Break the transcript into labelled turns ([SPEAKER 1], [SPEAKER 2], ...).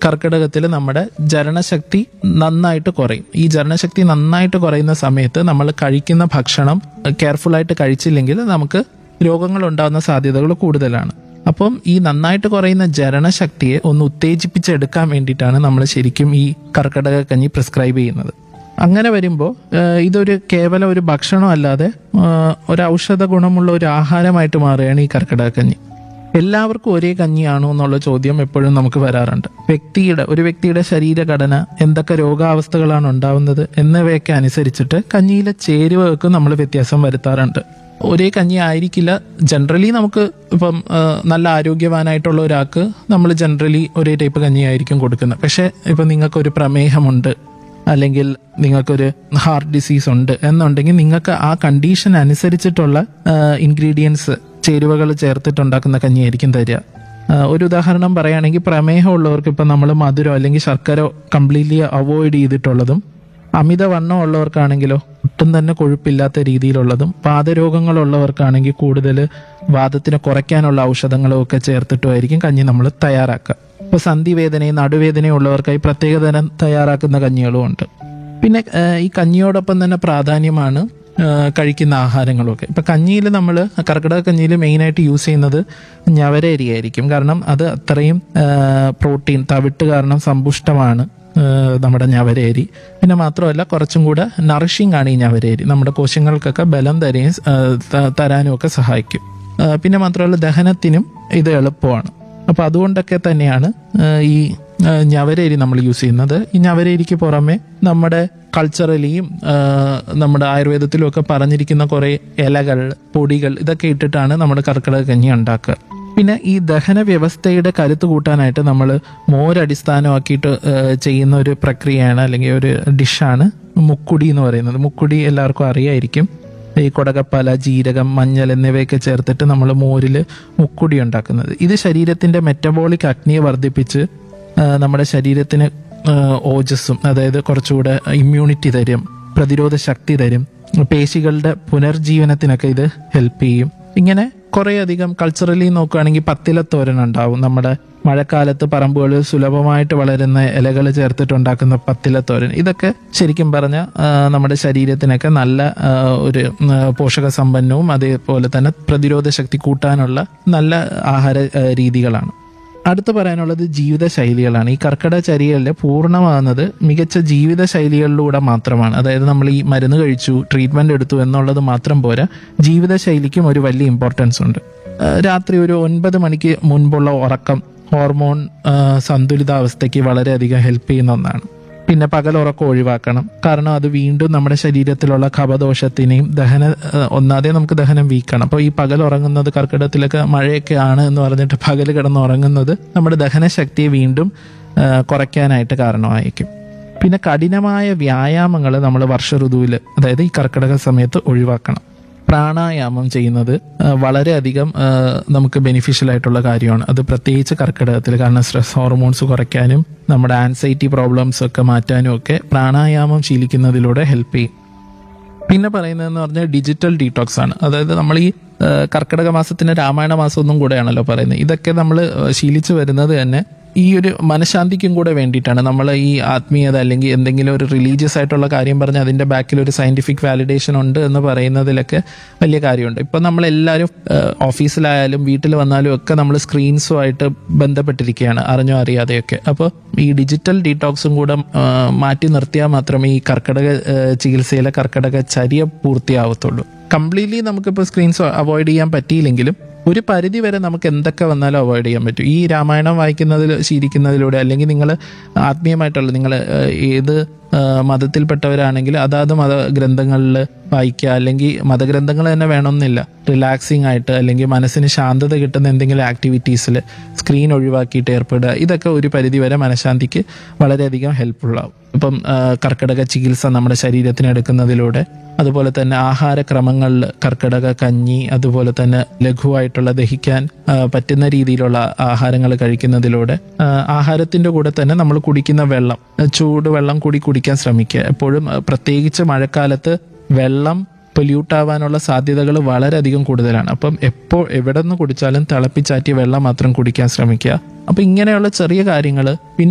[SPEAKER 1] കർക്കിടകത്തിൽ നമ്മുടെ ജരണശക്തി നന്നായിട്ട് കുറയും ഈ ജരണശക്തി നന്നായിട്ട് കുറയുന്ന സമയത്ത് നമ്മൾ കഴിക്കുന്ന ഭക്ഷണം കെയർഫുൾ ആയിട്ട് കഴിച്ചില്ലെങ്കിൽ നമുക്ക് രോഗങ്ങൾ ഉണ്ടാകുന്ന സാധ്യതകൾ കൂടുതലാണ് അപ്പം ഈ നന്നായിട്ട് കുറയുന്ന ജരണശക്തിയെ ഒന്ന് ഉത്തേജിപ്പിച്ചെടുക്കാൻ വേണ്ടിയിട്ടാണ് നമ്മൾ ശരിക്കും ഈ കർക്കിടക കഞ്ഞി പ്രിസ്ക്രൈബ് ചെയ്യുന്നത് അങ്ങനെ വരുമ്പോൾ ഇതൊരു കേവലം ഒരു ഭക്ഷണം അല്ലാതെ ഏഹ്, ഒരു ഔഷധ ഗുണമുള്ള ഒരു ആഹാരമായിട്ട് മാറുകയാണ് ഈ കർക്കിടക കഞ്ഞി എല്ലാവർക്കും ഒരേ കഞ്ഞിയാണോ എന്നുള്ള ചോദ്യം എപ്പോഴും നമുക്ക് വരാറുണ്ട് വ്യക്തിയുടെ ഒരു വ്യക്തിയുടെ ശരീരഘടന എന്തൊക്കെ രോഗാവസ്ഥകളാണ് ഉണ്ടാവുന്നത് എന്നിവയൊക്കെ അനുസരിച്ചിട്ട് കഞ്ഞിയിലെ ചേരുവകൾക്ക് നമ്മൾ വ്യത്യാസം വരുത്താറുണ്ട് ഒരേ കഞ്ഞി ആയിരിക്കില്ല ജനറലി നമുക്ക് ഇപ്പം ആ, നല്ല ആരോഗ്യവാനായിട്ടുള്ള ഒരാൾക്ക് നമ്മൾ ജനറലി ഒരേ ടൈപ്പ് കഞ്ഞി ആയിരിക്കും കൊടുക്കുന്നത് പക്ഷെ ഇപ്പം നിങ്ങൾക്കൊരു പ്രമേഹമുണ്ട് അല്ലെങ്കിൽ നിങ്ങൾക്കൊരു ഹാർട്ട് ഡിസീസ് ഉണ്ട് എന്നുണ്ടെങ്കിൽ നിങ്ങൾക്ക് ആ കണ്ടീഷൻ അനുസരിച്ചിട്ടുള്ള ഇൻഗ്രീഡിയൻസ് ചേരുവകൾ ചേർത്തിട്ടുണ്ടാക്കുന്ന കഞ്ഞിയായിരിക്കും തരിക ആ, ഒരു ഉദാഹരണം പറയുകയാണെങ്കിൽ പ്രമേഹം ഉള്ളവർക്ക് ഇപ്പം നമ്മൾ മധുരം അല്ലെങ്കിൽ ശർക്കര കംപ്ലീറ്റ്ലി അവോയ്ഡ് ചെയ്തിട്ടുള്ളതും അമിതവണ്ണം ഉള്ളവർക്കാണെങ്കിലോ ഒട്ടും തന്നെ കൊഴുപ്പില്ലാത്ത രീതിയിലുള്ളതും വാതരോഗങ്ങളുള്ളവർക്കാണെങ്കിൽ കൂടുതൽ വാദത്തിനെ കുറയ്ക്കാനുള്ള ഔഷധങ്ങളും ഒക്കെ ചേർത്തിട്ടുമായിരിക്കും കഞ്ഞി നമ്മൾ തയ്യാറാക്കുക ഇപ്പൊ സന്ധിവേദനയും നടുവേദനയും ഉള്ളവർക്കായി പ്രത്യേക തരം തയ്യാറാക്കുന്ന കഞ്ഞികളും ഉണ്ട് പിന്നെ ആ, ഈ കഞ്ഞിയോടൊപ്പം തന്നെ പ്രാധാന്യമാണ് ആ, കഴിക്കുന്ന ആഹാരങ്ങളൊക്കെ ഇപ്പൊ കഞ്ഞിയിൽ നമ്മൾ കർക്കിടക കഞ്ഞിയിൽ മെയിനായിട്ട് യൂസ് ചെയ്യുന്നത് ഞവര അരിയായിരിക്കും കാരണം അത് അത്രയും പ്രോട്ടീൻ തവിട്ട് കാരണം സമ്പുഷ്ടമാണ് ആ, നമ്മുടെ ഞവരേരി പിന്നെ മാത്രമല്ല കുറച്ചും കൂടെ നറിഷിംഗ് ആണ് ഈ ഞവരേരി നമ്മുടെ കോശങ്ങൾക്കൊക്കെ ബലം തരുകയും ആ, ത- തരാനും ഒക്കെ സഹായിക്കും ആ, പിന്നെ മാത്രമല്ല ദഹനത്തിനും ഇത് എളുപ്പമാണ് അപ്പൊ അതുകൊണ്ടൊക്കെ തന്നെയാണ് ആ, ഈ ആ, ഞവരേരി നമ്മൾ യൂസ് ചെയ്യുന്നത് ഈ ഞവരേരിക്ക് പുറമെ നമ്മുടെ കൾച്ചറലിയും ആ, നമ്മുടെ ആയുർവേദത്തിലും ഒക്കെ പറഞ്ഞിരിക്കുന്ന കുറെ ഇലകൾ പൊടികൾ ഇതൊക്കെ ഇട്ടിട്ടാണ് നമ്മുടെ കർക്കിടക കഞ്ഞി ഉണ്ടാക്കുക പിന്നെ ഈ ദഹന വ്യവസ്ഥയുടെ കരുത്ത് കൂട്ടാനായിട്ട് നമ്മൾ മോരടിസ്ഥാനമാക്കിയിട്ട് ആ, ചെയ്യുന്ന ഒരു പ്രക്രിയയാണ് അല്ലെങ്കിൽ ഒരു ഡിഷാണ് മുക്കുടി എന്ന് പറയുന്നത് മുക്കുടി എല്ലാവർക്കും അറിയായിരിക്കും ഈ കൊടകപ്പാല ജീരകം മഞ്ഞൾ എന്നിവയൊക്കെ ചേർത്തിട്ട് നമ്മൾ മോരിൽ മുക്കുടി ഉണ്ടാക്കുന്നത് ഇത് ശരീരത്തിന്റെ മെറ്റബോളിക് അഗ്നിയെ വർദ്ധിപ്പിച്ച് ആ, നമ്മുടെ ശരീരത്തിന് ആ, ഓജസ്സും അതായത് കുറച്ചുകൂടെ ഇമ്മ്യൂണിറ്റി തരും പ്രതിരോധ ശക്തി തരും പേശികളുടെ പുനർജീവനത്തിനൊക്കെ ഇത് ഹെൽപ്പ് ചെയ്യും ഇങ്ങനെ കുറേയധികം കൾച്ചറലി നോക്കുകയാണെങ്കിൽ പത്തിലത്തോരൻ ഉണ്ടാവും നമ്മുടെ മഴക്കാലത്ത് പറമ്പുകളിൽ സുലഭമായിട്ട് വളരുന്ന ഇലകൾ ചേർത്തിട്ടുണ്ടാക്കുന്ന പത്തിലത്തോരൻ ഇതൊക്കെ ശരിക്കും പറഞ്ഞ നമ്മുടെ ശരീരത്തിനൊക്കെ നല്ല ആ, ഒരു ഉം, പോഷക സമ്പന്നവും അതേപോലെ തന്നെ പ്രതിരോധ ശക്തി കൂട്ടാനുള്ള നല്ല ആഹാര ആ, രീതികളാണ് അടുത്ത് പറയാനുള്ളത് ജീവിതശൈലികളാണ് ഈ കർക്കിടക ചര്യകളിൽ പൂർണ്ണമാകുന്നത് മികച്ച ജീവിതശൈലികളിലൂടെ മാത്രമാണ് അതായത് നമ്മൾ ഈ മരുന്ന് കഴിച്ചു ട്രീറ്റ്മെന്റ് എടുത്തു എന്നുള്ളത് മാത്രം പോരാ ജീവിതശൈലിക്കും ഒരു വലിയ ഇമ്പോർട്ടൻസ് ഉണ്ട് ആ, രാത്രി ഒരു ഒൻപത് മണിക്ക് മുൻപുള്ള ഉറക്കം ഹോർമോൺ ആ, സന്തുലിതാവസ്ഥയ്ക്ക് വളരെയധികം ഹെൽപ്പ് ചെയ്യുന്ന ഒന്നാണ് പിന്നെ പകലുറക്കം ഒഴിവാക്കണം കാരണം അത് വീണ്ടും നമ്മുടെ ശരീരത്തിലുള്ള കപദോഷത്തിനെയും ദഹന ആ, ഒന്നാതെ നമുക്ക് ദഹനം വീക്കണം അപ്പോൾ ഈ പകൽ ഉറങ്ങുന്നത് കർക്കിടകത്തിലൊക്കെ മഴയൊക്കെ ആണ് എന്ന് പറഞ്ഞിട്ട് പകൽ കിടന്ന് ഉറങ്ങുന്നത് നമ്മുടെ ദഹനശക്തിയെ വീണ്ടും ആ, കുറയ്ക്കാനായിട്ട് കാരണമായിരിക്കും പിന്നെ കഠിനമായ വ്യായാമങ്ങൾ നമ്മൾ വർഷ ഋതുവിൽ അതായത് ഈ കർക്കിടക സമയത്ത് ഒഴിവാക്കണം പ്രാണായാമം ചെയ്യുന്നത് ആ, വളരെയധികം ആ, നമുക്ക് ബെനിഫിഷ്യൽ ആയിട്ടുള്ള കാര്യമാണ് അത് പ്രത്യേകിച്ച് കർക്കിടകത്തിൽ കാരണം സ്ട്രെസ് ഹോർമോൺസ് കുറയ്ക്കാനും നമ്മുടെ ആൻസൈറ്റി പ്രോബ്ലംസ് ഒക്കെ മാറ്റാനും ഒക്കെ പ്രാണായാമം ശീലിക്കുന്നതിലൂടെ ഹെൽപ്പ് ചെയ്യും പിന്നെ പറയുന്നതെന്ന് പറഞ്ഞാൽ ഡിജിറ്റൽ ഡീടോക്സ് ആണ് അതായത് നമ്മൾ ഈ ആ, കർക്കിടക മാസത്തിന് രാമായണ മാസം ഒന്നും കൂടെയാണല്ലോ പറയുന്നത് ഇതൊക്കെ നമ്മൾ ശീലിച്ചു വരുന്നത് തന്നെ ഈ ഒരു മനഃശാന്തിക്കും കൂടെ വേണ്ടിയിട്ടാണ് നമ്മൾ ഈ ആത്മീയത അല്ലെങ്കിൽ എന്തെങ്കിലും ഒരു റിലീജിയസ് ആയിട്ടുള്ള കാര്യം പറഞ്ഞ് അതിന്റെ ബാക്കിൽ ഒരു സയന്റിഫിക് വാലിഡേഷൻ ഉണ്ട് എന്ന് പറയുന്നതിലൊക്കെ വലിയ കാര്യമുണ്ട് ഇപ്പൊ നമ്മളെല്ലാവരും ആ, ഓഫീസിലായാലും വീട്ടിൽ വന്നാലും ഒക്കെ നമ്മൾ സ്ക്രീൻസുമായിട്ട് ബന്ധപ്പെട്ടിരിക്കുകയാണ് അറിഞ്ഞോ അറിയാതെയൊക്കെ അപ്പോൾ ഈ ഡിജിറ്റൽ ഡീടോക്സും കൂടെ ആ, മാറ്റി നിർത്തിയാൽ മാത്രമേ ഈ കർക്കിടക ആ, ചികിത്സയിലെ കർക്കിടക ചര്യ പൂർത്തിയാവത്തുള്ളൂ കംപ്ലീറ്റ്ലി നമുക്കിപ്പോൾ സ്ക്രീൻസ് അവോയ്ഡ് ചെയ്യാൻ പറ്റിയില്ലെങ്കിലും ഒരു പരിധി വരെ നമുക്ക് എന്തൊക്കെ വന്നാലും അവോയ്ഡ് ചെയ്യാൻ പറ്റും ഈ രാമായണം വായിക്കുന്നതിൽ ശീലിക്കുന്നതിലൂടെ അല്ലെങ്കിൽ നിങ്ങൾ ആത്മീയമായിട്ടുള്ള നിങ്ങൾ ഏത് ആ, മതത്തിൽപ്പെട്ടവരാണെങ്കിൽ അതാത് മത ഗ്രന്ഥങ്ങളിൽ വായിക്കുക അല്ലെങ്കിൽ മതഗ്രന്ഥങ്ങൾ തന്നെ വേണമെന്നില്ല റിലാക്സിങ് ആയിട്ട് അല്ലെങ്കിൽ മനസ്സിന് ശാന്തത കിട്ടുന്ന എന്തെങ്കിലും ആക്ടിവിറ്റീസിൽ സ്ക്രീൻ ഒഴിവാക്കിയിട്ട് ഏർപ്പെടുക ഇതൊക്കെ ഒരു പരിധി വരെ മനഃശാന്തിക്ക് വളരെയധികം ഹെൽപ്ഫുൾ ആവും ഇപ്പം ആ, കർക്കിടക ചികിത്സ നമ്മുടെ ശരീരത്തിന് എടുക്കുന്നതിലൂടെ അതുപോലെ തന്നെ ആഹാരക്രമങ്ങളിൽ കർക്കിടക കഞ്ഞി അതുപോലെ തന്നെ ലഘുവായിട്ടുള്ള ദഹിക്കാൻ ആ, പറ്റുന്ന രീതിയിലുള്ള ആഹാരങ്ങൾ കഴിക്കുന്നതിലൂടെ ആ, ആഹാരത്തിന്റെ കൂടെ തന്നെ നമ്മൾ കുടിക്കുന്ന വെള്ളം ആ, ചൂട് വെള്ളം കൂടി കുടിക്കാൻ ശ്രമിക്കുക എപ്പോഴും ആ, പ്രത്യേകിച്ച് മഴക്കാലത്ത് വെള്ളം പൊല്യൂട്ട് ആവാനുള്ള സാധ്യതകൾ വളരെയധികം കൂടുതലാണ് അപ്പം എപ്പോൾ എവിടെ നിന്ന് കുടിച്ചാലും തിളപ്പിച്ചാറ്റിയ വെള്ളം മാത്രം കുടിക്കാൻ ശ്രമിക്കുക അപ്പൊ ഇങ്ങനെയുള്ള ചെറിയ കാര്യങ്ങൾ